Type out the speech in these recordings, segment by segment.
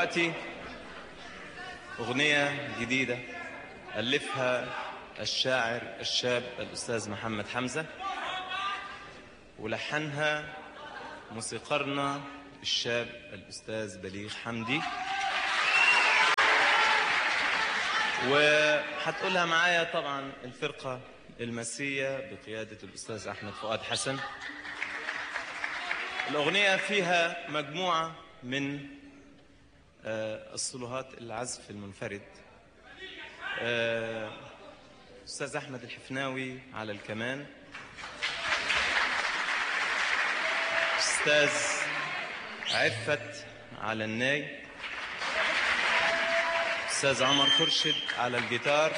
دلوقتي أغنية جديدة ألفها الشاعر الشاب الأستاذ محمد حمزة ولحنها موسيقارنا الشاب الأستاذ بليغ حمدي وهتقولها معايا طبعا الفرقة المسية بقيادة الأستاذ أحمد فؤاد حسن الأغنية فيها مجموعة من آه، الصلوهات العزف المنفرد آه، أستاذ أحمد الحفناوي على الكمان أستاذ عفت على الناي أستاذ عمر خرشد على الجيتار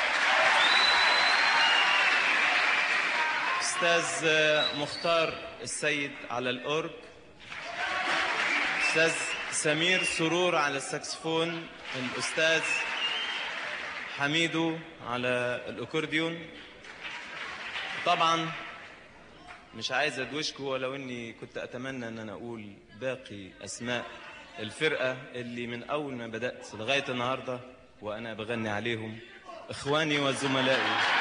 أستاذ مختار السيد على الأورج أستاذ سمير سرور على الساكسفون الأستاذ حميدو على الأكورديون طبعا مش عايز ادوشكم ولو اني كنت اتمنى ان انا اقول باقي اسماء الفرقه اللي من اول ما بدات لغايه النهارده وانا بغني عليهم اخواني وزملائي